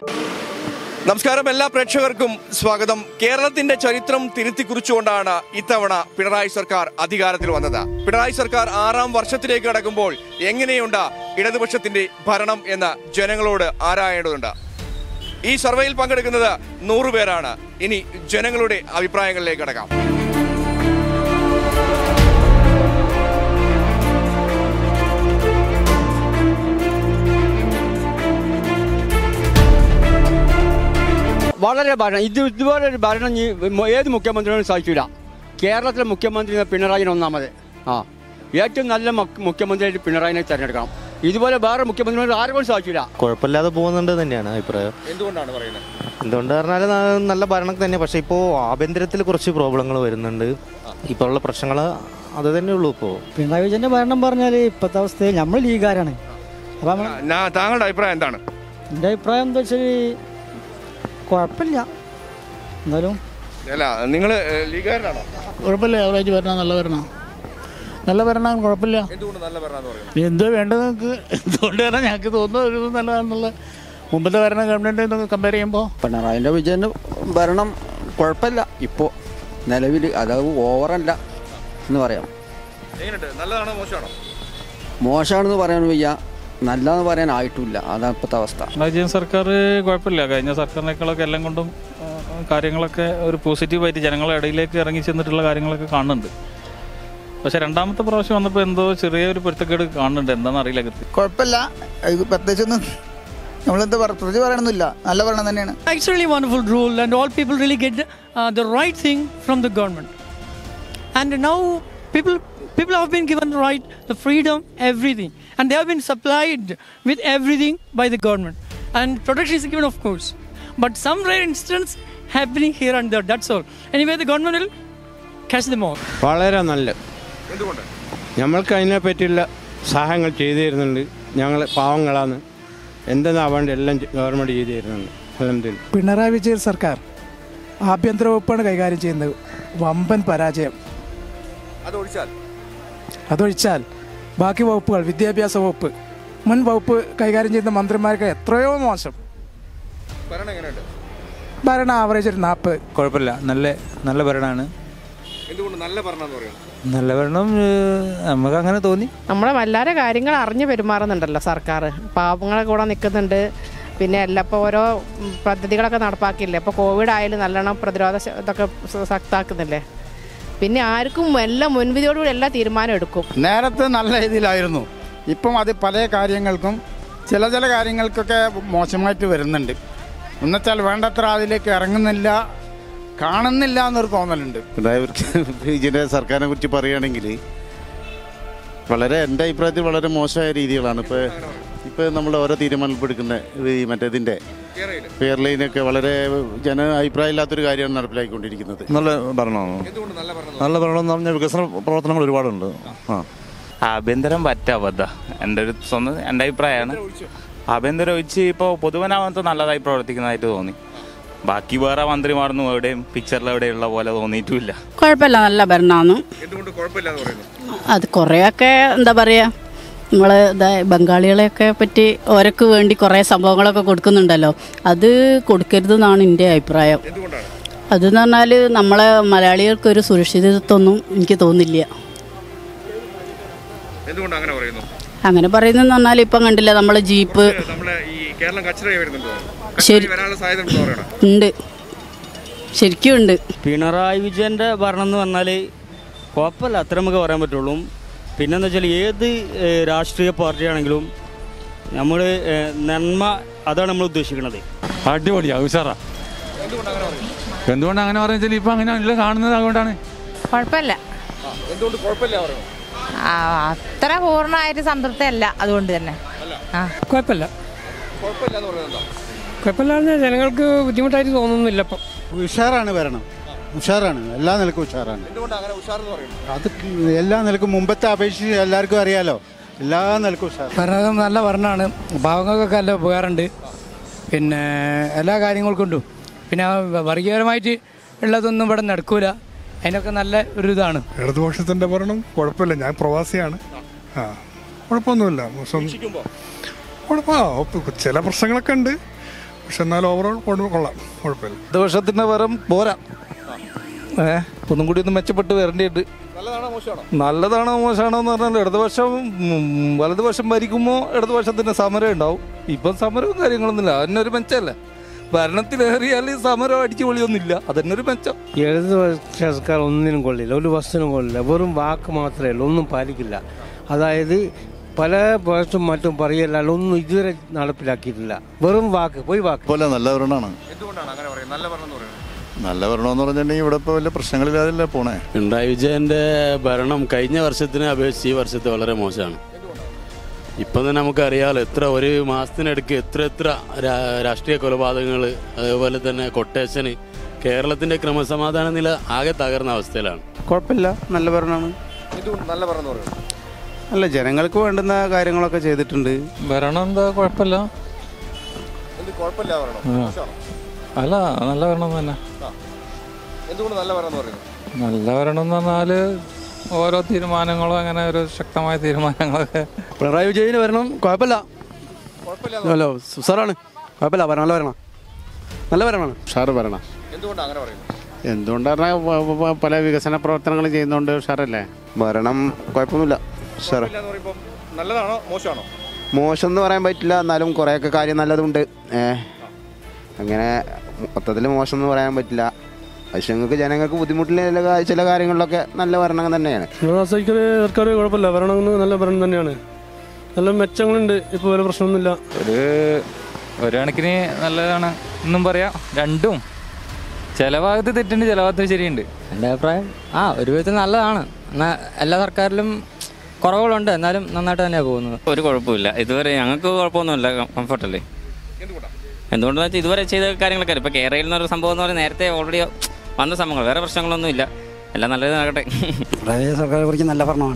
നമസ്കാരം എല്ലാ പ്രേക്ഷകർക്കും സ്വാഗതം കേരളത്തിന്റെ ചരിത്രം തിരുത്തി കുറിച്ചുകൊണ്ടാണ് ഇത്തവണ പിണറായി സർക്കാർ അധികാരത്തിൽ വന്നത് പിണറായി സർക്കാർ ആറാം വർഷത്തിലേക്ക് കടക്കുമ്പോൾ എങ്ങനെയുണ്ട് ഇടതുപക്ഷത്തിന്റെ ഭരണം എന്ന് ജനങ്ങളോട് ആരായേണ്ടതുണ്ട് ഈ സർവേയിൽ പങ്കെടുക്കുന്നത് നൂറുപേരാണ് ഇനി ജനങ്ങളുടെ അഭിപ്രായങ്ങളിലേക്ക് കടക്കാം വളരെ ഭരണം ഇത് ഇതുപോലെ ഒരു ഭരണം ഇനി മ- ഏത് മുഖ്യമന്ത്രിയോടും സാധിച്ചില്ല കേരളത്തിലെ മുഖ്യമന്ത്രി പിണറായി ഒന്നാമത് ആ ഏറ്റവും നല്ല മുഖ്യ- മുഖ്യമന്ത്രിയായിട്ട് പിണറായിനെ തിരഞ്ഞെടുക്കണം ഇതുപോലെ വേറെ മുഖ്യമന്ത്രിയോട് ആർക്കും സാധിച്ചില്ല കുഴപ്പമില്ലാതെ പോകുന്നുണ്ട് തന്നെയാണ് അഭിപ്രായം എന്തുകൊണ്ടാണ് പറയുന്നത് എന്തുകൊണ്ട് പറഞ്ഞാൽ ന- നല്ല ഭരണം തന്നെ പക്ഷേ ഇപ്പോൾ ആഭ്യന്തരത്തിൽ കുറച്ച് പ്രോബ്ലങ്ങൾ വരുന്നുണ്ട് ഇപ്പോൾ ഉള്ള പ്രശ്നങ്ങൾ അത് തന്നെ ഉള്ളൂ ഇപ്പോൾ പിണറായി വിജയന്റെ ഭരണം പറഞ്ഞാൽ ഇപ്പോഴത്തെ അവസ്ഥയിൽ നമ്മൾ ലീഗുകാരാണ് അപ്പം നമ്മൾ ഞാൻ താങ്കളുടെ അഭിപ്രായം എന്താണ് എൻ്റെ അഭിപ്രായം എന്താ വെച്ചാൽ കുഴപ്പമില്ല എന്നാലും അല്ല നിങ്ങൾ ലീഗുകാരനാണോ കുഴപ്പമില്ല ആവറേജ് ഭരണം നല്ല ഭരണം നല്ല ഭരണം കുഴപ്പമില്ല എന്തുകൊണ്ട് നല്ല ഭരണം പറയുന്നത് എന്തോ വേണ്ടത് നിങ്ങൾക്ക് എന്തുകൊണ്ട് പറഞ്ഞാൽ ഞങ്ങൾക്ക് തോന്നുന്നത് ഒരു നല്ലതാണെന്നുള്ള മുമ്പത്തെ ഭരണ ഗവൺമെൻറ് കമ്പയർ ചെയ്യുമ്പോൾ പിണറായിൻ്റെ വിജയൻ്റെ ഭരണം കുഴപ്പമില്ല ഇപ്പോൾ നിലവിൽ അത് ഓവറല്ല എന്ന് പറയാം എങ്ങനെയുണ്ട് നല്ലതാണോ മോശമാണോ മോശമാണെന്ന് പറയാൻ വയ്യ നല്ലതെന്ന് പറയാൻ ആയിട്ടില്ല അതാണ് ഇപ്പോഴത്തെ അവസ്ഥ വിജയൻ സർക്കാർ കുഴപ്പമില്ല കഴിഞ്ഞ സർക്കാരിനേക്കാളൊക്കെ എല്ലാം കൊണ്ടും ആ, കാര്യങ്ങളൊക്കെ ഒരു പോസിറ്റീവായിട്ട് ജനങ്ങളുടെ ഇടയിലേക്ക് ഇറങ്ങി ചെന്നിട്ടുള്ള കാര്യങ്ങളൊക്കെ കാണുന്നുണ്ട് പക്ഷെ രണ്ടാമത്തെ പ്രാവശ്യം വന്നപ്പോൾ എന്തോ ചെറിയൊരു പൊരുത്തക്കേട് കാണുന്നുണ്ട് എന്താണെന്ന് അറിയില്ല കൃത്യം കുഴപ്പമില്ല ഇത് പ്രത്യേകിച്ചൊന്നും നമ്മളെന്താ പറ പ്രതി പറയണമെന്നില്ല നല്ല ഭരണം തന്നെയാണ് It's really wonderful rule, and all people really get uh, the right thing from the government. And now people people have been given the right, the freedom, everything, and they have been supplied with everything by the government. And protection is given, of course, but some rare instance happening here and there. That's all. Anyway, the government will catch them all. വളരെ നല്ല എന്തുകൊണ്ട് ഞമ്മൾക്ക് അതിനെ പറ്റിയുള്ള സഹായങ്ങൾ ചെയ്തു തരുന്നുണ്ട് ഞങ്ങൾ പാവങ്ങളാണ് എന്തെന്നാവേണ്ട എല്ലാം ഗവൺമെൻറ് ചെയ്തു തരുന്നുണ്ട് അലഹമില്ല പിണറായി വിജയൻ സർക്കാർ ആഭ്യന്തര വകുപ്പാണ് കൈകാര്യം ചെയ്യുന്നത് വമ്പൻ പരാജയം അതൊഴിച്ചാൽ അതൊഴിച്ചാൽ ബാക്കി വകുപ്പുകൾ വിദ്യാഭ്യാസ വകുപ്പ് മുൻ വകുപ്പ് കൈകാര്യം ചെയ്യുന്ന മന്ത്രിമാർക്ക് എത്രയോ മോശം ഭരണം എങ്ങനെയുണ്ട് ഭരണം ആവറേജ് ഒരു നാൽപ്പത് കുഴപ്പമില്ല നല്ല നല്ല ഭരണമാണ് എന്തുകൊണ്ട് നല്ല ഭരണം എന്ന് പറയുന്നത് നല്ല ഭരണം ഏഹ്, നമുക്ക് അങ്ങനെ തോന്നി നമ്മളെ വല്ലാതെ കാര്യങ്ങൾ അറിഞ്ഞു പെരുമാറുന്നുണ്ടല്ലോ സർക്കാർ പാവങ്ങളെ കൂടെ നിൽക്കുന്നുണ്ട് പിന്നെ എല്ലാം ഇപ്പോൾ ഓരോ ഉം, പദ്ധതികളൊക്കെ നടപ്പാക്കില്ലേ ഇപ്പോൾ കോവിഡ് ആയാലും നല്ലോണം പ്രതിരോധ ശ- ഇതൊക്കെ സ- ശക്താക്കുന്നില്ലേ പിന്നെ ആർക്കും എല്ലാം മുൻവിധിയോടുകൂടി എല്ലാ തീരുമാനം എടുക്കും നേരത്തെ നല്ല രീതിയിലായിരുന്നു ഇപ്പം അത് പല കാര്യങ്ങൾക്കും ചില ചില കാര്യങ്ങൾക്കൊക്കെ മോശമായിട്ട് വരുന്നുണ്ട് എന്നുവെച്ചാൽ വേണ്ടത്ര അതിലേക്ക് ഇറങ്ങുന്നില്ല കാണുന്നില്ല എന്നൊരു തോന്നലുണ്ട് വിജയന്റെ സർക്കാരിനെ കുറിച്ച് പറയുകയാണെങ്കിൽ വളരെ എൻ്റെ അഭിപ്രായത്തിൽ വളരെ മോശമായ രീതികളാണ് ഇപ്പോൾ ഇപ്പോൾ നമ്മൾ ഓരോ തീരുമാനം എടുക്കുന്ന ഈ മറ്റേതിൻ്റെ എയർലൈനൊക്കെ വളരെ ജന അഭിപ്രായം ഇല്ലാത്തൊരു കാര്യമാണ് നടപ്പിലാക്കിക്കൊണ്ടിരിക്കുന്നത് നല്ല ഭരണമാണ് നല്ല ഭരണം എന്ന് പറഞ്ഞാൽ വികസന പ്രവർത്തനങ്ങൾ ഒരുപാടുണ്ട് ആ ആഭ്യന്തരം പറ്റാവത എൻ്റെ ഒരു സ്വന്തം എൻ്റെ അഭിപ്രായമാണ് ആഭ്യന്തരം ഒഴിച്ച് ഇപ്പോൾ പൊതുവനാമത്ത് നല്ലതായി പ്രവർത്തിക്കുന്നതായിട്ട് തോന്നി ബാക്കി വേറെ മന്ത്രിമാരൊന്നും എവിടെയും പിക്ചറിൽ എവിടെയുള്ള പോലെ തോന്നിയിട്ടുമില്ല കുഴപ്പമില്ല നല്ല ഭരണമാണ് എന്തുകൊണ്ട് കുഴപ്പമില്ല എന്ന് പറയുന്നത് അത് കുറേയൊക്കെ എന്താ പറയുക നമ്മൾ ബംഗാളികളെയൊക്കെ പറ്റി ഓരക്ക് വേണ്ടി കുറേ സംഭവങ്ങളൊക്കെ കൊടുക്കുന്നുണ്ടല്ലോ അത് കൊടുക്കരുതെന്നാണ് എൻ്റെ അഭിപ്രായം എന്തുകൊണ്ടാണ് അതെന്ന് പറഞ്ഞാൽ നമ്മളെ മലയാളികൾക്കൊരു സുരക്ഷിതത്വമൊന്നും എനിക്ക് തോന്നില്ല എന്തുകൊണ്ട് അങ്ങനെ പറയുന്നു അങ്ങനെ പറയുന്നതെന്ന് പറഞ്ഞാൽ ഇപ്പം കണ്ടില്ല നമ്മളെ ജീപ്പ് നമ്മളെ ഈ കേരളം കച്ചറയായി വരുന്നുണ്ടോ ശരി. വരാനുള്ള സാധ്യത ഉണ്ടെന്ന് പറയണം ഉണ്ട് ശരിക്കും ഉണ്ട് പിണറായി വിജയൻ്റെ ഭരണം എന്ന് പറഞ്ഞാൽ കുഴപ്പമില്ല അത്ര നമുക്ക് പറയാൻ പറ്റുള്ളൂ പിന്നെന്ന് വെച്ചാൽ ഏത് ഏഹ്, രാഷ്ട്രീയ പാർട്ടിയാണെങ്കിലും നമ്മൾ നന്മ അതാണ് നമ്മൾ ഉദ്ദേശിക്കുന്നത് അടിപൊളിയാ ഉഷാറാ എന്തുകൊണ്ട് അങ്ങനെ പറയുന്നത് ഇപ്പം അങ്ങനെ എല്ലാം കാണുന്നത് അതുകൊണ്ടാണ് കുഴപ്പമില്ല എന്തുകൊണ്ട് കുഴപ്പമില്ല പറയുന്നു അത്ര പൂർണ്ണമായിട്ട് സംതൃപ്തി അല്ല അതുകൊണ്ട് തന്നെ കുഴപ്പമില്ല കുഴപ്പമില്ല എന്ന് പറയുന്നത് എന്താ കുഴപ്പമില്ലാന്ന് ജനങ്ങൾക്ക് ബുദ്ധിമുട്ടായിട്ട് തോന്നുന്നില്ല ഇപ്പം ഉഷാറാണ് ഭരണം ഉഷാറാണ് എല്ലാ നിലക്കും ഉഷാറാണ് എന്തുകൊണ്ട് അങ്ങനെ ഉഷാറെന്ന് പറയുന്നു അത് എല്ലാ നിലക്കും മുമ്പത്തെ അപേക്ഷിച്ച് എല്ലാവർക്കും അറിയാലോ എല്ലാ നിലക്കും ഉഷാർ ഭരണം നല്ല ഭരണമാണ് പാവങ്ങൾക്കൊക്കെ നല്ല ഉപകാരമുണ്ട് പിന്നെ എല്ലാ കാര്യങ്ങൾക്കും ഉണ്ട് പിന്നെ ആ വർഗീയപരമായിട്ട് ഉള്ളതൊന്നും ഇവിടെ നടക്കൂല അതിനൊക്കെ നല്ല ഒരു ഇതാണ് ഇടതുപക്ഷത്തിൻ്റെ ഭരണം കുഴപ്പമില്ല ഞാൻ പ്രവാസിയാണ് ആ കുഴപ്പമൊന്നുമില്ല കുഴപ്പം ചില പ്രശ്നങ്ങളൊക്കെ ഉണ്ട് പക്ഷെ എന്നാൽ ഓവറോൾ കൊള്ളാം കുഴപ്പമില്ല ഇടതുപക്ഷത്തിന്റെ പരം പോരാ ഏ ഒന്നും കൂടി ഒന്ന് മെച്ചപ്പെട്ട് വരേണ്ടിയുണ്ട് നല്ലതാണോ മോശമാണോ നല്ലതാണോ മോശമാണോ എന്ന് പറഞ്ഞാൽ ഇടതുപക്ഷം ഉം, വലതുപക്ഷം ഭരിക്കുമ്പോൾ ഇടതുപക്ഷത്തിന്റെ സമരം ഉണ്ടാവും ഇപ്പം സമരവും കാര്യങ്ങളൊന്നുമില്ല അതിനൊരു ഒരു മെച്ചമല്ല ഭരണത്തിലേറിയാൽ സമരം അടിച്ചു പൊളിയൊന്നുമില്ല അതന്നെ ഒരു മെച്ചം ഇടതുപക്ഷ സർക്കാർ ഒന്നിനും കൊള്ളില്ല ഒരു വസ്തുവിനും കൊള്ളില്ല വെറും വാക്ക് മാത്രമേ ഉള്ളൂ ഒന്നും പാലിക്കില്ല അതായത് പല പ്രാവശ്യം മറ്റും പറയല്ലാണ്ട് ഒന്നും ഇതുവരെ നടപ്പിലാക്കിയിട്ടില്ല വെറും വാക്ക് പോയി വാക്ക് പോലെ നല്ല ഭരണമാണ് എന്തുകൊണ്ടാണ് അങ്ങനെ പറയുന്നത് നല്ല ഭരണം എന്ന് പറയുന്നത് നല്ല ഭരണമെന്ന് പറഞ്ഞിട്ടുണ്ടെങ്കിൽ ഇവിടെ ഇപ്പോൾ വലിയ പ്രശ്നങ്ങളില്ലാതല്ലേ പോണേ പിണറായി വിജയന്റെ ഭരണം കഴിഞ്ഞ വർഷത്തിനെ അപേക്ഷിച്ച് ഈ വർഷത്തെ വളരെ മോശമാണ് ഇപ്പം തന്നെ നമുക്കറിയാമല്ലോ എത്ര ഒരു മാസത്തിനിടയ്ക്ക് എത്ര എത്ര രാ- രാഷ്ട്രീയ കൊലപാതകങ്ങൾ അതേപോലെ തന്നെ കൊട്ടേഷന് കേരളത്തിന്റെ ക്രമസമാധാന നില ആകെ തകർന്ന അവസ്ഥയിലാണ് കുഴപ്പമില്ല നല്ല ഭരണമാണ് എന്തുകൊണ്ട് നല്ല ഭരണം എന്ന് പറയുന്നത് അല്ല ജനങ്ങൾക്ക് വേണ്ടുന്ന കാര്യങ്ങളൊക്കെ ചെയ്തിട്ടുണ്ട് ഭരണം എന്താ കുഴപ്പമില്ല എന്ത് കുഴപ്പമില്ല ഭരണം ആ. മോശമാണോ അല്ല നല്ല ഭരണം തന്നെ ആ. എന്തുകൊണ്ട് നല്ല ഭരണം എന്ന് പറയുന്നത് നല്ല ഭരണം എന്ന് പറഞ്ഞാല് ഓരോ തീരുമാനങ്ങളും അങ്ങനെ ഒരു ശക്തമായ തീരുമാനങ്ങളൊക്കെ പിണറായി വിജയന് വരണം കുഴപ്പമില്ല ഹലോ സാറാണ് കുഴപ്പമില്ല ഭരണം നല്ല ഭരണം നല്ല ഭരണമാണ് ഉഷാറ് ഭരണം എന്തുകൊണ്ടാണ് അങ്ങനെ പറയുന്നത് എന്തുകൊണ്ടാണ് പറഞ്ഞാൽ പ- പല വികസന പ്രവർത്തനങ്ങൾ ചെയ്യുന്നതുകൊണ്ട് ഉഷാറല്ലേ ഭരണം കുഴപ്പമൊന്നുമില്ല സാറേ കുഴപ്പമില്ല എന്ന് പറയുമ്പോൾ നല്ലതാണോ മോശമാണോ മോശം എന്ന് പറയാൻ പറ്റില്ല എന്നാലും കുറേയൊക്കെ കാര്യം നല്ലതുണ്ട് ഏ അങ്ങനെ മൊത്തത്തിൽ മോശം എന്ന് പറയാൻ പറ്റില്ല പക്ഷെ നിങ്ങൾക്ക് ജനങ്ങൾക്ക് ബുദ്ധിമുട്ടില്ല ചില കാ- ചില കാര്യങ്ങളിലൊക്കെ നല്ല ഭരണം തന്നെയാണ് സർക്കാർ സർക്കാർ കുഴപ്പമില്ല ഭരണം നല്ല ഭരണം തന്നെയാണ് നല്ല മെച്ചങ്ങളുണ്ട് ഇപ്പോൾ വേറെ പ്രശ്നമൊന്നുമില്ല ഒരു ഒരു കണക്കിന് നല്ലതാണ് എന്നും പറയാം രണ്ടും ചില ഭാഗത്ത് തെറ്റുണ്ട് ചില ഭാഗത്ത് ശരിയുണ്ട് എൻ്റെ അഭിപ്രായം ആ ഒരു വിധത്തിൽ നല്ലതാണ് എന്നാൽ എല്ലാ സർക്കാരിലും കുറവുകളുണ്ട് എന്നാലും നന്നായിട്ട് തന്നെയാണ് പോകുന്നത് ഒരു കുഴപ്പമില്ല ഇതുവരെ ഞങ്ങൾക്ക് കുഴപ്പമൊന്നുമില്ല കംഫർട്ടല്ലേ എന്തുകൊണ്ടെന്ന് വെച്ചാൽ ഇതുവരെ ചെയ്ത കാര്യങ്ങളൊക്കെ ഇപ്പോൾ കേരളയിൽ നിന്നൊരു സംഭവം എന്ന് പറയുന്നത് നേരത്തെ ഓൾറെഡി വന്ന സംഭവങ്ങൾ വേറെ പ്രശ്നങ്ങളൊന്നും ഇല്ല എല്ലാം നല്ലത് നടക്കട്ടെ പിണറായി സർക്കാരിനെ കുറിച്ച് നല്ല ഭരണമാണ്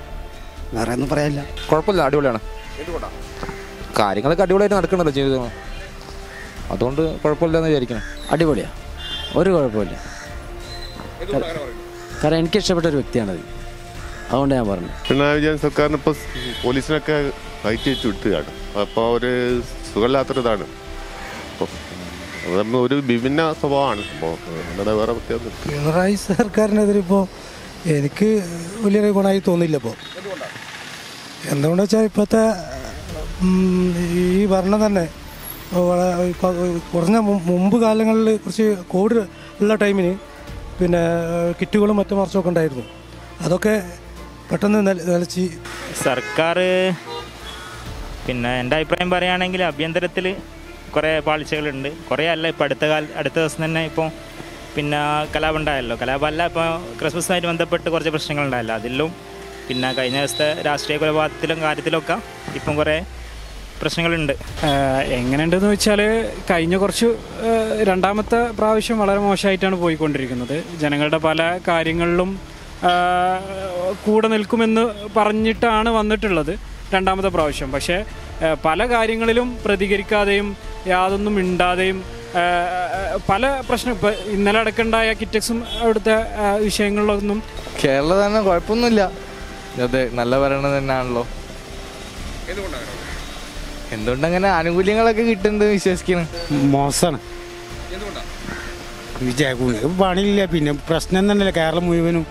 വേറെ ഒന്നും പറയാനില്ല കുഴപ്പമില്ല അടിപൊളിയാണ് എന്തുകൊണ്ടാണ് കാര്യങ്ങളൊക്കെ അടിപൊളിയായിട്ട് നടക്കണല്ലോ ജീവിതം അതുകൊണ്ട് കുഴപ്പമില്ലെന്ന് വിചാരിക്കണം അടിപൊളിയാണ് ഒരു കുഴപ്പമില്ല എന്തുകൊണ്ടാണ് അങ്ങനെ പറയുന്നത് കാരണം എനിക്ക് ഇഷ്ടപ്പെട്ട ഒരു വ്യക്തിയാണത് അതുകൊണ്ട് ഞാൻ പറഞ്ഞു പിണറായി വിജയൻ സർക്കാരിന് ഇപ്പോൾ പോലീസിനൊക്കെ കയറ്റി വെച്ച് വിട്ടുകയാണ് അപ്പോൾ ഒരു സുഖമില്ലാത്തൊരിതാണ് അപ്പോൾ അത് തമ്മിൽ ഒരു വിഭിന്ന സ്വഭാവമാണ് അപ്പോൾ അല്ലാതെ വേറെ പ്രത്യേകം പിണറായി സർക്കാരിനെതിരെ ഇപ്പോൾ എനിക്ക് വലിയൊരു ഗുണമായി തോന്നില്ല ഇപ്പോൾ എന്തുകൊണ്ടെന്ന് വെച്ചാൽ ഇപ്പോഴത്തെ ഉം, ഈ ഭരണം തന്നെ വള- ഇപ്പൊ കുറഞ്ഞ മു- മുമ്പ് കാലങ്ങളിൽ കുറച്ച് കോവിഡ് ഉള്ള ടൈമിന് പിന്നെ കിറ്റുകളും മറ്റു മറിച്ചൊക്കെ ഉണ്ടായിരുന്നു അതൊക്കെ പെട്ടെന്ന് നില- നിലച്ച് സർക്കാർ പിന്നെ എൻ്റെ അഭിപ്രായം പറയുകയാണെങ്കിൽ ആഭ്യന്തരത്തിൽ കുറേ പാളിച്ചകളുണ്ട് കുറേ അല്ല ഇപ്പോൾ അടുത്ത കാല അടുത്ത ദിവസം തന്നെ ഇപ്പോൾ പിന്നെ കലാപം ഉണ്ടായല്ലോ കലാപമല്ല ഇപ്പോൾ ക്രിസ്മസുമായിട്ട് ബന്ധപ്പെട്ട് കുറച്ച് പ്രശ്നങ്ങളുണ്ടായല്ലോ അതിലും പിന്നെ കഴിഞ്ഞ ദിവസത്തെ രാഷ്ട്രീയ കൊലപാതകത്തിലും കാര്യത്തിലൊക്കെ ഇപ്പം കുറേ പ്രശ്നങ്ങളുണ്ട് എങ്ങനെയുണ്ടെന്ന് വെച്ചാൽ കഴിഞ്ഞ കുറച്ച് ഏഹ്, രണ്ടാമത്തെ പ്രാവശ്യം വളരെ മോശമായിട്ടാണ് പോയിക്കൊണ്ടിരിക്കുന്നത് ജനങ്ങളുടെ പല കാര്യങ്ങളിലും ഏഹ്, കൂടെ നിൽക്കുമെന്ന് പറഞ്ഞിട്ടാണ് വന്നിട്ടുള്ളത് രണ്ടാമത്തെ പ്രാവശ്യം പക്ഷേ ഏഹ്, പല കാര്യങ്ങളിലും പ്രതികരിക്കാതെയും യാതൊന്നും മിണ്ടാതെയും ഏഹ്, പല പ്രശ്നം ഇപ്പം ഇന്നലെ അടക്കമുണ്ടായ കിറ്റക്സും അവിടുത്തെ ഏഹ്, വിഷയങ്ങളിലൊന്നും കേരളം തന്നെ കുഴപ്പമൊന്നുമില്ല അതെ നല്ല ഭരണം തന്നെയാണല്ലോ എന്തുകൊണ്ടാണ് അങ്ങനെ എന്തുകൊണ്ടങ്ങനെ ആനുകൂല്യങ്ങളൊക്കെ കിട്ടുന്നുണ്ട് വിശ്വസിക്കണം മോശമാണ് എന്തുകൊണ്ടാണ് വിജയ പണിയില്ല പിന്നെ പ്രശ്നം തന്നെയല്ലേ കേരളം മുഴുവനും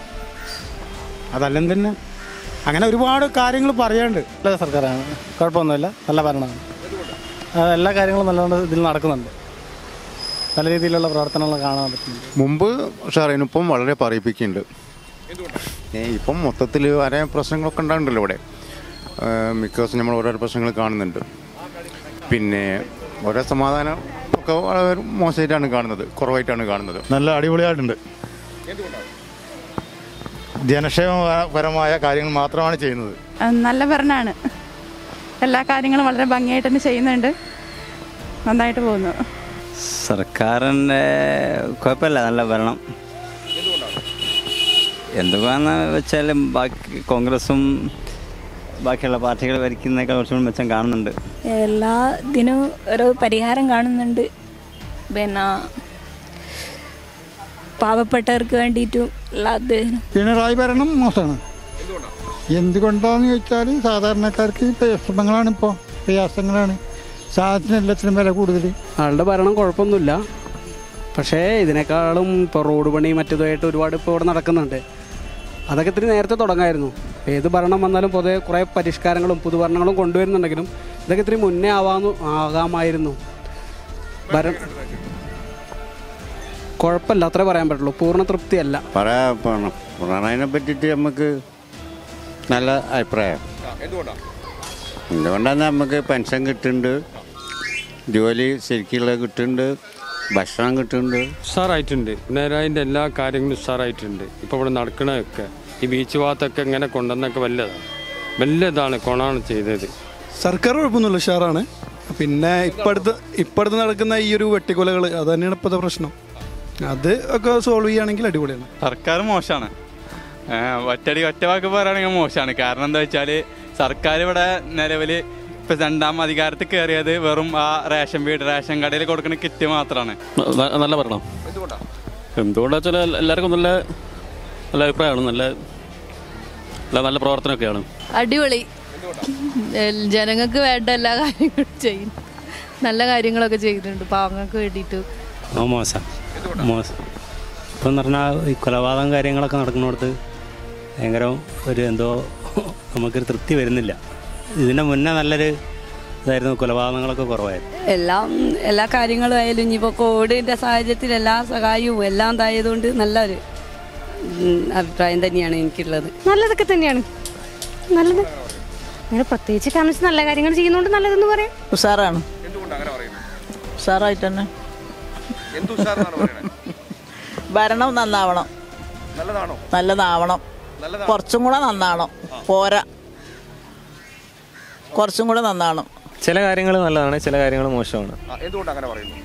അതല്ലെങ്കിൽ തന്നെ അങ്ങനെ ഒരുപാട് കാര്യങ്ങൾ പറയാണ്ട് നല്ല സർക്കാരാണ് കുഴപ്പമൊന്നുമില്ല നല്ല ഭരണമാണ് ആ, എല്ലാ കാര്യങ്ങളും നല്ലോണം ഇതിൽ നടക്കുന്നുണ്ട് നല്ല രീതിയിലുള്ള പ്രവർത്തനങ്ങൾ കാണാൻ പറ്റുന്നുണ്ട് മുമ്പ് ഉഷാറായിരുന്നു ഇപ്പം വളരെ പറയിപ്പിക്കുന്നുണ്ട് ഏ, ഇപ്പം മൊത്തത്തിൽ വരെ പ്രശ്നങ്ങളൊക്കെ ഉണ്ടാകുന്നുണ്ടല്ലോ ഇവിടെ ഏ, മിക്ക ദിവസം നമ്മൾ ഓരോ പ്രശ്നങ്ങൾ കാണുന്നുണ്ട് പിന്നെ ഓരോ സമാധാനം ഒക്കെ വളരെ മോശമായിട്ടാണ് കാണുന്നത് കുറവായിട്ടാണ് കാണുന്നത് നല്ല അടിപൊളിയായിട്ടുണ്ട് ജനക്ഷേമപരമായ കാര്യങ്ങൾ മാത്രമാണ് ചെയ്യുന്നത് നല്ല ഭരണമാണ് എല്ലാ കാര്യങ്ങളും വളരെ ഭംഗിയായിട്ട് തന്നെ ചെയ്യുന്നുണ്ട് നന്നായിട്ട് പോകുന്നു സർക്കാരിൻ്റെ കുഴപ്പമില്ല നല്ല ഭരണം എന്തുകൊണ്ടാന്ന് വെച്ചാൽ ബാക്കി കോൺഗ്രസും ബാക്കിയുള്ള പാർട്ടികൾ ഭരിക്കുന്നതിനേക്കാൾ കുറച്ചുകൂടി മെച്ചം കാണുന്നുണ്ട് എല്ലാ ഇതിനും ഒരു പരിഹാരം കാണുന്നുണ്ട് പിന്നെ പാവപ്പെട്ടവർക്ക് വേണ്ടിയിട്ടും എല്ലാത്തിനും പിണറായി ഭരണം മോശമാണ് എന്തുകൊണ്ടാന്ന് ചോദിച്ചാൽ സാധാരണക്കാർക്ക് പ്രശ്നങ്ങളാണ് ഇപ്പോൾ പ്രയാസങ്ങളാണ് സാധനത്തിന് എല്ലാത്തിനും വില കൂടുതൽ ആളുടെ ഭരണം കുഴപ്പമൊന്നുമില്ല പക്ഷേ ഇതിനേക്കാളും ഇപ്പോൾ റോഡ് പണി മറ്റേതുമായിട്ട് ഒരുപാട് ഇപ്പോൾ ഇവിടെ നടക്കുന്നുണ്ട് അതൊക്കെ ഇത്തിരി നേരത്തെ തുടങ്ങായിരുന്നു ഏത് ഭരണം വന്നാലും പൊതുവെ കുറേ പരിഷ്കാരങ്ങളും പുതുഭരണങ്ങളും കൊണ്ടുവരുന്നുണ്ടെങ്കിലും ഇതൊക്കെ ഇത്തിരി മുന്നേ ആവാന്നു ആകാമായിരുന്നു ഭര കുഴപ്പമില്ല അത്രേ പറയാൻ പറ്റുള്ളൂ പൂർണ്ണ തൃപ്തിയല്ല പറയാ പോണം പിണറായിനെ പറ്റിയിട്ട് നമുക്ക് നല്ല അഭിപ്രായം എന്തുകൊണ്ടാണ് എന്തുകൊണ്ടാണ് നമുക്ക് പെൻഷൻ കിട്ടുന്നുണ്ട് ജോലി ശരിക്കുള്ള കിട്ടുന്നുണ്ട് ഭക്ഷണം കിട്ടുന്നുണ്ട് ഉഷാറായിട്ടുണ്ട് പിണറായിൻ്റെ എല്ലാ കാര്യങ്ങളും ഉഷാറായിട്ടുണ്ട് ഇപ്പോൾ ഇവിടെ നടക്കണതൊക്കെ ഈ ബീച്ച് ഭാഗത്തൊക്കെ ഇങ്ങനെ കൊണ്ടുവന്നൊക്കെ വല്ലതാണ് വല്ലതാണ് കൊണാണ് ചെയ്തത് സർക്കാർ കുഴപ്പമൊന്നുമില്ല ഉഷാറാണ് പിന്നെ ഇപ്പടുത്ത് ഇപ്പടുത്ത് നടക്കുന്ന ഈ ഒരു വെട്ടിക്കൊലകൾ അത് തന്നെയാണ് ഇപ്പോഴത്തെ പ്രശ്നം അത് ഒക്കെ സോൾവ് ചെയ്യുകയാണെങ്കിൽ അടിപൊളിയാണ് സർക്കാർ മോശമാണ് ഒറ്റടി ഒറ്റ വാക്ക് പറയുകയാണെങ്കിൽ മോശമാണ് കാരണം എന്താ വെച്ചാൽ സർക്കാർ ഇവിടെ നിലവിൽ ഇപ്പം രണ്ടാം അധികാരത്തിൽ കയറിയത് വെറും ആ റേഷൻ വീട് റേഷൻ കടയിൽ കൊടുക്കുന്ന കിറ്റ് മാത്രമാണ് നല്ല ഭരണം എന്തുകൊണ്ടാണ് എന്തുകൊണ്ടാ വെച്ചാൽ എല്ലാവർക്കും നല്ല നല്ല അഭിപ്രായമാണ് നല്ല നല്ല നല്ല പ്രവർത്തനമൊക്കെയാണ് അടിപൊളി എൽ- ജനങ്ങൾക്ക് വേണ്ട എല്ലാ കാര്യങ്ങളും ചെയ്യും നല്ല കാര്യങ്ങളൊക്കെ ചെയ്യുന്നുണ്ട് പാവങ്ങൾക്ക് വേണ്ടിയിട്ട് ആ മോശം മോശം ഇപ്പം എന്ന് പറഞ്ഞാൽ ഈ കൊലപാതകം കാര്യങ്ങളൊക്കെ നടക്കുന്നിടത്ത് ഭയങ്കര ഒരു എന്തോ നമുക്കൊരു തൃപ്തി വരുന്നില്ല ഇതിൻ്റെ മുന്നേ നല്ലൊരു ഇതായിരുന്നു കൊലപാതകങ്ങളൊക്കെ കുറവായിരുന്നു എല്ലാം എല്ലാ കാര്യങ്ങളും ആയാലും ഇനിയിപ്പോൾ കോവിഡിൻ്റെ സാഹചര്യത്തിൽ എല്ലാ സഹായവും എല്ലാം ഇതായതുകൊണ്ട് നല്ലൊരു ഉം, അഭിപ്രായം തന്നെയാണ് എനിക്കുള്ളത് നല്ലതൊക്കെ തന്നെയാണ് നല്ലത് അങ്ങനെ പ്രത്യേകിച്ച് കാരണം വെച്ചാൽ നല്ല കാര്യങ്ങൾ ചെയ്യുന്നതുകൊണ്ട് നല്ലതെന്ന് പറയാം ഉഷാറാണ് എന്തുകൊണ്ടാണ് അങ്ങനെ പറയുന്നത് ഉഷാറായിട്ട് തന്നെ എന്ത് ഉഷാറാണ് പറയുന്നത് ഭരണം നന്നാവണം നല്ലതാണോ നല്ലതാവണം നല്ലതാണോ? കുറച്ചും കൂടെ നന്നാവണം പോരാ കുറച്ചും കൂടെ നന്നാവണം ചില കാര്യങ്ങൾ നല്ലതാണ് ചില കാര്യങ്ങൾ മോശമാണ് ആ, എന്തുകൊണ്ടാണ് അങ്ങനെ പറയുന്നത്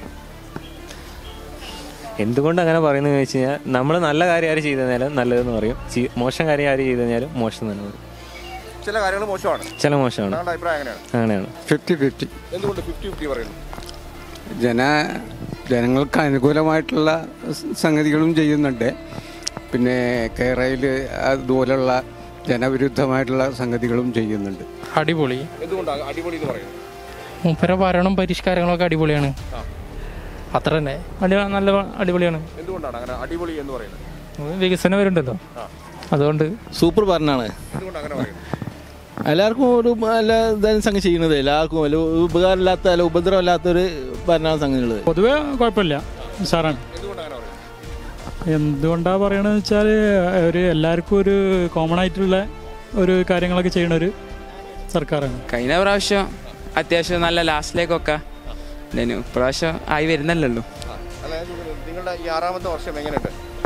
എന്തുകൊണ്ട് അങ്ങനെ പറയുന്നത് ചോദിച്ചു കഴിഞ്ഞാൽ നമ്മൾ നല്ല കാര്യം ആര് ചെയ്തു കഴിഞ്ഞാലും നല്ലതെന്ന് പറയും ചീ- മോശം കാര്യം ആര് ചെയ്തു കഴിഞ്ഞാലും മോശം തന്നെ പറയും ചില കാര്യങ്ങൾ മോശമാണ് ചില മോശമാണ് താങ്കളുടെ അഭിപ്രായം എങ്ങനെയാണ് അങ്ങനെയാണ് ഫിഫ്റ്റി ഫിഫ്റ്റി എന്തുകൊണ്ട് ഫിഫ്റ്റി ഫിഫ്റ്റി പറയുന്നു ജന ജനങ്ങൾക്ക് അനുകൂലമായിട്ടുള്ള സ് സംഗതികളും ചെയ്യുന്നുണ്ട് പിന്നെ കേരളയിൽ അതുപോലുള്ള ജനവിരുദ്ധമായിട്ടുള്ള സംഗതികളും ചെയ്യുന്നുണ്ട് അടിപൊളി എന്തുകൊണ്ടാണ് അടിപൊളി എന്ന് പറയുന്നത് മൂപ്പര ഭരണം പരിഷ്കാരങ്ങളൊക്കെ അടിപൊളിയാണ് അത്ര തന്നെ അടി നല്ല അടിപൊളിയാണ് എന്തുകൊണ്ടാണ് അങ്ങനെ അടിപൊളി എന്ന് പറയുന്നത് വികസനം വരുന്നുണ്ടല്ലോ അതുകൊണ്ട് സൂപ്പർ ഭരണമാണ് എന്തുകൊണ്ടാണ് അങ്ങനെ പറയുന്നത് എല്ലാവർക്കും ഒരു നല്ല ഇതാണ് സംഗതി ചെയ്യുന്നത് എല്ലാവർക്കും ഒരു ഉപകാരമില്ലാത്ത അല്ല ഉപദ്രവമില്ലാത്തൊരു ഭരണമാണ് സംഗതികൾ പൊതുവെ കുഴപ്പമില്ല സാറാണ് എന്തുകൊണ്ടാ പറയണെന്ന് വെച്ചാൽ ഒരു എല്ലാവർക്കും ഒരു കോമൺ ആയിട്ടുള്ള ഒരു കാര്യങ്ങളൊക്കെ ചെയ്യണ ഒരു സർക്കാരാണ് കഴിഞ്ഞ പ്രാവശ്യം അത്യാവശ്യം നല്ല ലാസ്റ്റിലേക്കൊക്കെ ഉണ്ടായിരുന്നു ഇപ്രാവശ്യം ആയി വരുന്നല്ലോ അല്ല ഞാൻ ചോദിക്കുന്നത്, നിങ്ങളുടെ ഈ ആറാമത്തെ വർഷം എങ്ങനെയുണ്ട്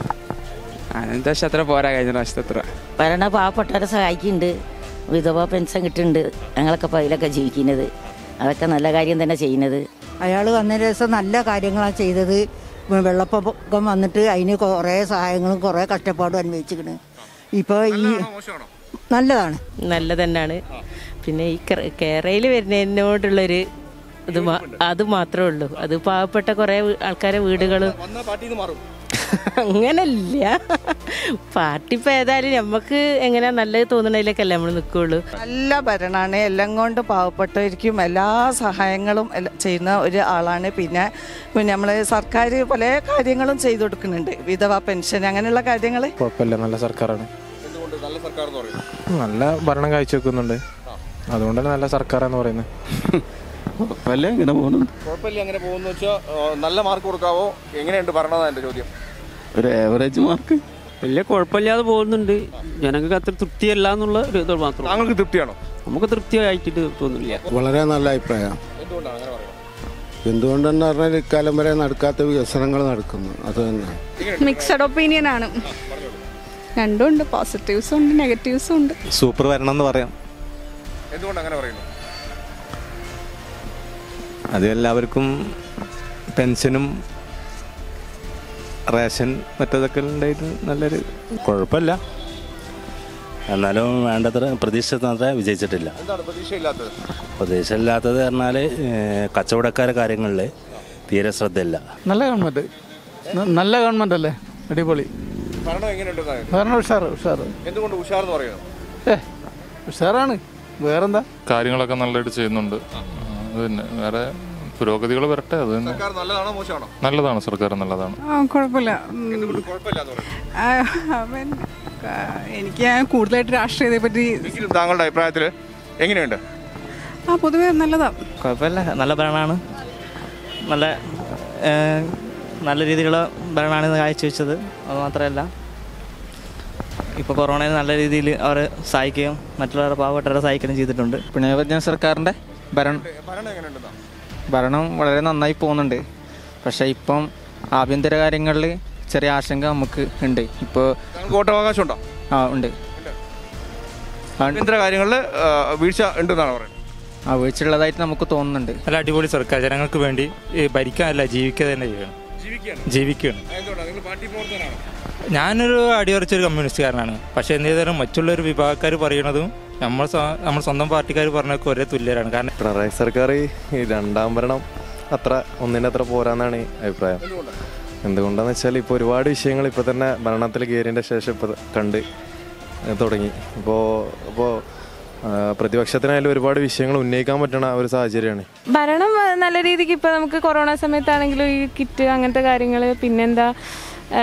അനന്ത വർഷം അത്ര പോരാ കഴിഞ്ഞ പ്രാവശ്യത്തെ അത്ര ഭരണ പാവപ്പെട്ടവരെ സഹായിക്കുന്നുണ്ട് വിധവ പെൻഷൻ കിട്ടുന്നുണ്ട് ഞങ്ങളൊക്കെ ഇപ്പോൾ അതിലൊക്കെ ജീവിക്കുന്നത് അതൊക്കെ നല്ല കാര്യം തന്നെ ചെയ്യുന്നത് അയാൾ വന്നതിന് ശേഷം നല്ല കാര്യങ്ങളാണ് ചെയ്തത് വെള്ളപ്പൊക്കം വന്നിട്ട് അതിന് കുറേ സഹായങ്ങളും കുറേ കഷ്ടപ്പാടും അനുഭവിച്ചിരിക്കണ് ഇപ്പോൾ ഈ നല്ലതാണ് നല്ലത് തന്നെയാണ് പിന്നെ ഈ കേരളയിൽ വരുന്നതിനോടുള്ളൊരു ഇത് മാ- അത് മാത്രമേ ഉള്ളൂ അത് പാവപ്പെട്ട കുറേ വീ- ആൾക്കാരെ വീടുകളും വന്ന പാർട്ടിയിൽ നിന്ന് മാറും അങ്ങനല്ല പാർട്ടി ഇപ്പം ഏതായാലും നമുക്ക് എങ്ങനെയാ നല്ലത് തോന്നണതിലേക്കല്ലേ നമ്മൾ നിൽക്കുള്ളൂ നല്ല ഭരണമാണ് എല്ലാം കൊണ്ട് പാവപ്പെട്ടവർക്കും എല്ലാ സഹായങ്ങളും എല്ലാം ചെയ്യുന്ന ഒരു ആളാണ് പിന്നെ പിന്നെ നമ്മൾ സർക്കാർ പല കാര്യങ്ങളും ചെയ്തു കൊടുക്കുന്നുണ്ട് വിധവ പെൻഷൻ അങ്ങനെയുള്ള കാര്യങ്ങൾ കുഴപ്പമില്ല നല്ല സർക്കാരാണ് എന്തുകൊണ്ട് നല്ല സർക്കാർ എന്ന് പറയുന്നത് നല്ല ഭരണം കാഴ്ചവെക്കുന്നുണ്ട് അതുകൊണ്ടാണ് നല്ല സർക്കാരെന്ന് പറയുന്നത് അല്ലേ ഇങ്ങനെ പോകുന്നു കുഴപ്പമില്ല അങ്ങനെ പോകുന്ന വെച്ചാൽ നല്ല മാർക്ക് കൊടുക്കാവോ എങ്ങനെയുണ്ട് ഭരണതാണ് എൻ്റെ ചോദ്യം ഒരു ആവറേജ് മാർക്ക് വലിയ കുഴപ്പമില്ലാതെ പോകുന്നുണ്ട് ജനങ്ങൾക്ക് അത്ര തൃപ്തിയല്ല എന്നുള്ള ഒരു ഇത് മാത്രം താങ്കൾക്ക് തൃപ്തിയാണോ നമുക്ക് തൃപ്തിയായിട്ട് തോന്നുന്നില്ല വളരെ നല്ല അഭിപ്രായമാണ് എന്തുകൊണ്ടാണ് അങ്ങനെ പറയുന്നത് എന്തുകൊണ്ടെന്ന് പറഞ്ഞാൽ ഇക്കാലം വരെ നടക്കാത്ത വികസനങ്ങൾ നടക്കുന്നു അത് തന്നെ മിക്സഡ് ഒപ്പീനിയൻ ആണ് രണ്ടും ഉണ്ട് പോസിറ്റീവ്സും ഉണ്ട് നെഗറ്റീവ്സും ഉണ്ട് സൂപ്പർ വരണം എന്ന് പറയാം എന്തുകൊണ്ട് അങ്ങനെ പറയുന്നു അത് എല്ലാവർക്കും പെൻഷനും റേഷൻ മറ്റതൊക്കെ ഉണ്ടായിട്ട് നല്ലൊരു കുഴപ്പമില്ല എന്നാലും വേണ്ടത്ര പ്രതീക്ഷിച്ചത്ര വിജയിച്ചിട്ടില്ല എന്താണ് പ്രതീക്ഷയില്ലാത്തത് പ്രതീക്ഷയില്ലാത്തത് പറഞ്ഞാൽ കച്ചവടക്കാരെ കാര്യങ്ങളിൽ തീരെ ശ്രദ്ധയില്ല നല്ല ഗവൺമെന്റ് നല്ല ഗവൺമെന്റ് അല്ലേ അടിപൊളി ഭരണം എങ്ങനെയുണ്ട് ഭരണം ഉഷാറ് ഉഷാറ് എന്തുകൊണ്ട് ഉഷാർ എന്ന് പറയുന്നത് ഏ ഉഷാറാണ് വേറെന്താ കാര്യങ്ങളൊക്കെ നല്ലതായിട്ട് ചെയ്യുന്നുണ്ട് അത് തന്നെ വേറെ പുരോഗതികൾ വരട്ടെ അത് തന്നെ സർക്കാർ നല്ലതാണോ മോശമാണോ നല്ലതാണ് സർക്കാർ നല്ലതാണ് ആ കുഴപ്പമില്ല എന്തുകൊണ്ട് കുഴപ്പമില്ലാന്ന് പറയുന്നത് ആ, അവൻ ആ, എനിക്ക് കൂടുതലായിട്ട് രാഷ്ട്രീയത്തെ പറ്റി എങ്കിലും താങ്കളുടെ അഭിപ്രായത്തിൽ എങ്ങനെയുണ്ട് ആ പൊതുവെ നല്ലതാ കുഴപ്പമില്ല നല്ല ഭരണമാണ് നല്ല ഏഹ്, നല്ല രീതിയിലുള്ള ഭരണമാണ് ഇന്ന് കാഴ്ചവെച്ചത് അത് മാത്രമല്ല ഇപ്പോൾ കൊറോണയിൽ നല്ല രീതിയിൽ അവർ സഹായിക്കുകയും മറ്റുള്ളവരെ പാവപ്പെട്ടവരെ സഹായിക്കുകയും ചെയ്തിട്ടുണ്ട് പിണറായി വിജയൻ സർക്കാരിൻ്റെ ഭരണം ഭരണം എങ്ങനെയുണ്ടെന്നാ ഭരണം വളരെ നന്നായി പോകുന്നുണ്ട് പക്ഷേ ഇപ്പം ആഭ്യന്തര കാര്യങ്ങളിൽ ചെറിയ ആശങ്ക നമുക്ക് ഉണ്ട് ഇപ്പോൾ താങ്കൾക്ക് വോട്ടവകാശം ഉണ്ടോ ആ ഉണ്ട് ആഭ്യന്തര കാര്യങ്ങളിൽ വീഴ്ച ഉണ്ടെന്നാണ് പറയുന്നത് ആ വീഴ്ചയുള്ളതായിട്ട് നമുക്ക് തോന്നുന്നുണ്ട് നല്ല അടിപൊളി സർക്കാർ ജനങ്ങൾക്ക് വേണ്ടി ഈ ഭരിക്കാനല്ല ജീവിക്കുക തന്നെ ചെയ്യണം ജീവിക്കുകയാണ് എന്തുകൊണ്ടാണ് നിങ്ങൾ പാർട്ടി പ്രവർത്തകനാണോ ഞാനൊരു അടിയുറച്ചൊരു കമ്മ്യൂണിസ്റ്റുകാരനാണ് പക്ഷേ എന്ത് ചെയ്താലും മറ്റുള്ളൊരു വിഭാഗക്കാർ പറയണതും നമ്മൾ സ്വ- നമ്മൾ സ്വന്തം പാർട്ടിക്കാർ പറഞ്ഞൊക്കെ ഒരേ തുല്യരാണ് കാരണം പിണറായി സർക്കാർ ഈ രണ്ടാം ഭരണം അത്ര ഒന്നിൻ്റെ അത്ര പോരാന്നാണ് അഭിപ്രായം എന്തുകൊണ്ടാന്ന് വെച്ചാൽ ഇപ്പോൾ ഒരുപാട് വിഷയങ്ങൾ ഇപ്പോൾ തന്നെ ഭരണത്തിൽ കയറിയതിൻ്റെ ശേഷം ഇപ്പോൾ കണ്ട് ഏഹ് തുടങ്ങി ഇപ്പോൾ ഇപ്പോൾ പ്രതിപക്ഷത്തിനായാലും ഒരുപാട് വിഷയങ്ങൾ ഉന്നയിക്കാൻ പറ്റണ ഒരു സാഹചര്യമാണ് ഭരണം ആ, നല്ല രീതിക്ക് ഇപ്പോൾ നമുക്ക് കൊറോണ സമയത്താണെങ്കിലും ഈ കിറ്റ് അങ്ങനത്തെ കാര്യങ്ങൾ പിന്നെന്താ ആ,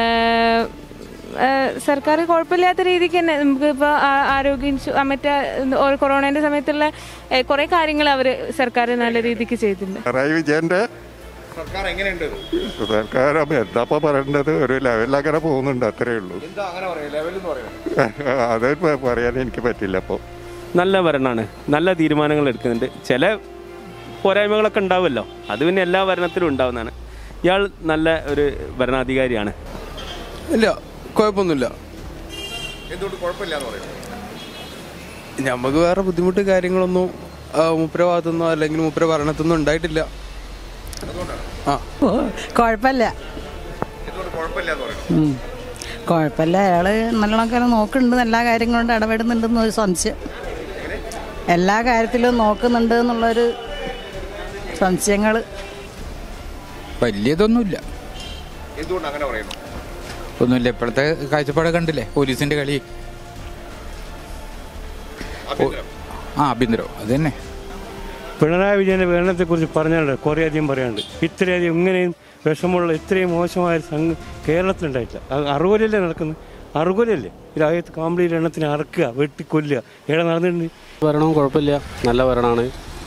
ആ, സർക്കാർ കുഴപ്പമില്ലാത്ത രീതിക്ക് തന്നെ നമുക്ക് ഇപ്പോൾ ആരോഗ്യ ഇൻഷു ആ, മറ്റേ ഒരു കൊറോണേൻ്റെ സമയത്തുള്ള ഏ, കുറേ കാര്യങ്ങൾ അവർ സർക്കാർ നല്ല രീതിക്ക് ചെയ്തിട്ടുണ്ട് പിണറായി വിജയന്റെ സർക്കാർ എങ്ങനെയുണ്ട് സർക്കാർ എന്താപ്പോ പറയേണ്ടത് ഒരു ലെവലിലങ്ങനെ പോകുന്നുണ്ട് അത്രേ ഉള്ളൂ എന്താ അങ്ങനെ പറയുന്നത് ലെവൽ എന്ന് പറയുന്നത് അത് പ- പറയാൻ എനിക്ക് പറ്റില്ല അപ്പോൾ നല്ല ഭരണമാണ് നല്ല തീരുമാനങ്ങൾ എടുക്കുന്നുണ്ട് ചില പോരായ്മകളൊക്കെ ഉണ്ടാവുമല്ലോ അത് പിന്നെ എല്ലാ ഭരണത്തിലും ഉണ്ടാവുന്നതാണ് ഇയാൾ നല്ല ഒരു ഭരണാധികാരിയാണ് ഇല്ല കുഴപ്പമൊന്നുമില്ല എന്തുകൊണ്ട് കുഴപ്പമില്ലാന്ന് പറയുന്നത് നമുക്ക് വേറെ ബുദ്ധിമുട്ട് കാര്യങ്ങളൊന്നും ആ, മൂപ്പരെ ഭാഗത്തുനിന്നോ അല്ലെങ്കിൽ മൂപ്പരെ ഭരണത്തുനിന്നോ ഉണ്ടായിട്ടില്ല ആ കുഴപ്പമില്ല എന്തുകൊണ്ട് കുഴപ്പമില്ലാന്ന് പറയുന്നത് കുഴപ്പമില്ല അയാൾ നല്ലോണം നോക്കുന്നുണ്ട് എല്ലാ കാര്യങ്ങളും ഇടപെടുന്നുണ്ടെന്ന് ഒരു സംശയം എല്ലാ കാര്യത്തിലും നോക്കുന്നുണ്ട് എന്നുള്ളൊരു സംശയങ്ങൾ വലിയതൊന്നുമില്ല എന്തുകൊണ്ട് അങ്ങനെ പറയുന്നു ഒന്നുമില്ല ഇപ്പോഴത്തെ കാഴ്ചപ്പാട് കണ്ടില്ലേ പോലീസിന്റെ കളി ആഭ്യന്തരം ആ ആഭ്യന്തരം അത് തന്നെ പിണറായി വിജയൻ്റെ ഭരണത്തെക്കുറിച്ച് പറഞ്ഞാൽ കുറേ അധികം പറയാനുണ്ട് ഇത്രയധികം ഇങ്ങനെയും വിഷമമുള്ള ഇത്രയും മോശമായ ഒരു സംഘം കേരളത്തിലുണ്ടായിട്ടില്ല അത് അറുകൊലല്ലേ നടക്കുന്നത് അറുകൊലല്ലേ രാജ്യത്ത് കാമ്പിളിയിൽ എണ്ണത്തിന് അറക്കുക വെട്ടിക്കൊല്ലുക ഇവിടെ നടന്നിട്ടുണ്ട് ഭരണവും കുഴപ്പമില്ല നല്ല ഭരണമാണ്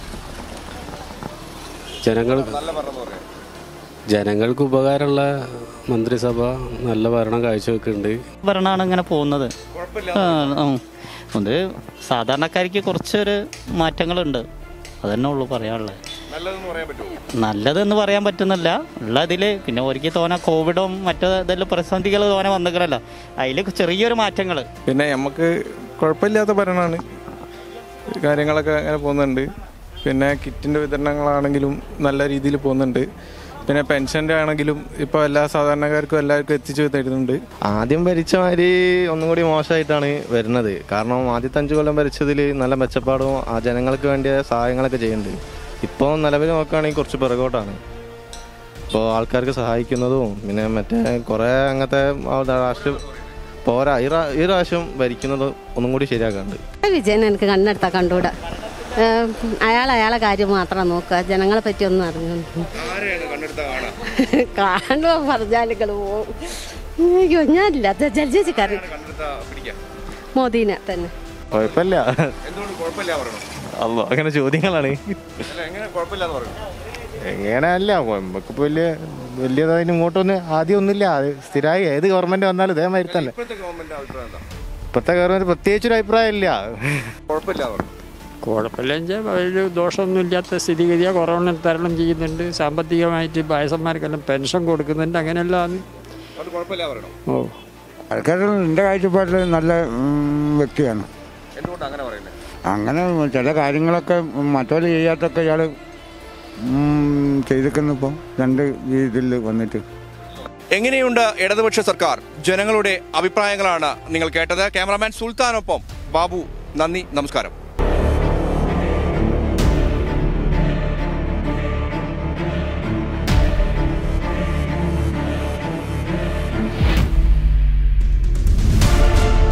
ജനങ്ങൾ നല്ല ഭരണം എന്ന് പറയുന്നത് ജനങ്ങൾക്ക് ഉപകാരമുള്ള മന്ത്രിസഭ നല്ല ഭരണം കാഴ്ചവെക്കുന്നുണ്ട് ഭരണമാണ് ഇങ്ങനെ പോകുന്നത് കുഴപ്പമില്ല ആ, ഉം. അത് സാധാരണക്കാർക്ക് കുറച്ചൊരു മാറ്റങ്ങളുണ്ട് അതന്നെ ഉള്ളൂ പറയാനുള്ളത് നല്ലതെന്ന് പറയാൻ പറ്റുമോ നല്ലതെന്ന് പറയാൻ പറ്റുന്നില്ല ഉള്ള ഇതിൽ പിന്നെ ഒരിക്കൽ തോന്നെ കോവിഡും മറ്റു ഇതെല്ലാം പ്രതിസന്ധികൾ തോനെ വന്നിക്കണല്ലോ അതിൽ ചെറിയൊരു മാറ്റങ്ങൾ പിന്നെ നമുക്ക് കുഴപ്പമില്ലാത്ത ഭരണമാണ് കാര്യങ്ങളൊക്കെ അങ്ങനെ പോകുന്നുണ്ട് പിന്നെ കിറ്റിൻ്റെ വിതരണങ്ങളാണെങ്കിലും നല്ല രീതിയിൽ പോകുന്നുണ്ട് പിന്നെ പെൻഷൻ്റെ ആണെങ്കിലും ഇപ്പോൾ എല്ലാ സാധാരണക്കാർക്കും എല്ലാവർക്കും എത്തിച്ചു തരുന്നുണ്ട് ആദ്യം ഭരിച്ച മാതിരി ഒന്നും കൂടി മോശമായിട്ടാണ് വരുന്നത് കാരണം ആദ്യത്തെ അഞ്ച് കൊല്ലം ഭരിച്ചതിൽ നല്ല മെച്ചപ്പാടും ആ ജനങ്ങൾക്ക് വേണ്ടിയ സഹായങ്ങളൊക്കെ ചെയ്യുന്നുണ്ട് ഇപ്പോൾ നിലവിൽ നോക്കുകയാണെങ്കിൽ കുറച്ച് പിറകോട്ടാണ് ഇപ്പോൾ ആൾക്കാർക്ക് സഹായിക്കുന്നതും പിന്നെ മറ്റേ കുറേ അങ്ങനത്തെ ആ, രാഷ്ട്രീയ പോരാ ഈ പ്രാ- ഈ പ്രാവശ്യം ഭരിക്കുന്നത് ഒന്നും കൂടി ശരിയാക്കാണ്ട് വിജയൻ എനിക്ക് കണ്ണെടുത്താൽ കണ്ടുകൂടാ ഏഹ് അയാൾ അയാളെ കാര്യം മാത്രം നോക്കുക ജനങ്ങളെ പറ്റി ഒന്നും അറിഞ്ഞു ആരെയാണ് കണ്ണെടുത്ത കാണാ കാണുക പറഞ്ഞാലുകൾ പോവും അയ്യോ ഞാനില്ല ജൽജേച്ചിക്കാരൻ കണ്ണെടുത്ത പിടിക്കാം മോദീനെ തന്നെ കുഴപ്പമില്ല എന്തുകൊണ്ട് കുഴപ്പമില്ല പറയണം അല്ലോ അങ്ങനെ ചോദ്യങ്ങളാണ് അല്ല എങ്ങനെ കുഴപ്പമില്ലാന്ന് പറയുന്നു എങ്ങനെയല്ല നമുക്കിപ്പോൾ വലിയ വലിയതായിട്ട് ഇങ്ങോട്ടൊന്നും ആദ്യം ഒന്നുമില്ല അത് സ്ഥിരമായി ഏത് ഗവൺമെന്റ് വന്നാലും ഇതേമാതിരി തന്നെ ഇപ്പോഴത്തെ ഗവൺമെന്റ് അഭിപ്രായം എന്താ ഇപ്പോഴത്തെ ഗവൺമെന്റ് പ്രത്യേകിച്ചൊരു അഭിപ്രായം ഇല്ല കുഴപ്പമില്ല പറഞ്ഞു കുഴപ്പമില്ല വെച്ചാൽ വലിയ ദോഷമൊന്നും ഇല്ലാത്ത സ്ഥിതിഗതിയെ കൊറോണ തരണം ചെയ്യുന്നുണ്ട് സാമ്പത്തികമായിട്ട് വയസ്സന്മാർക്കെല്ലാം പെൻഷൻ കൊടുക്കുന്നുണ്ട് അങ്ങനെയെല്ലാം അത് കുഴപ്പമില്ല പറയണം ഓ ആൾക്കാർ എൻ്റെ കാഴ്ചപ്പാടിൽ നല്ല ഉം, വ്യക്തിയാണ് എന്തുകൊണ്ട് അങ്ങനെ പറയുന്നത് അങ്ങനെ ചില കാര്യങ്ങളൊക്കെ മറ്റവർ ചെയ്യാത്തൊക്കെ ഇയാൾ ചെയ്തിരിക്കുന്നു ഇപ്പം രണ്ട് രീതിയിൽ വന്നിട്ട് എങ്ങനെയുണ്ട് ഇടതുപക്ഷ സർക്കാർ ജനങ്ങളുടെ അഭിപ്രായങ്ങളാണ് നിങ്ങൾ കേട്ടത് ക്യാമറാമാൻ സുൽത്താനൊപ്പം ബാബു നന്ദി നമസ്കാരം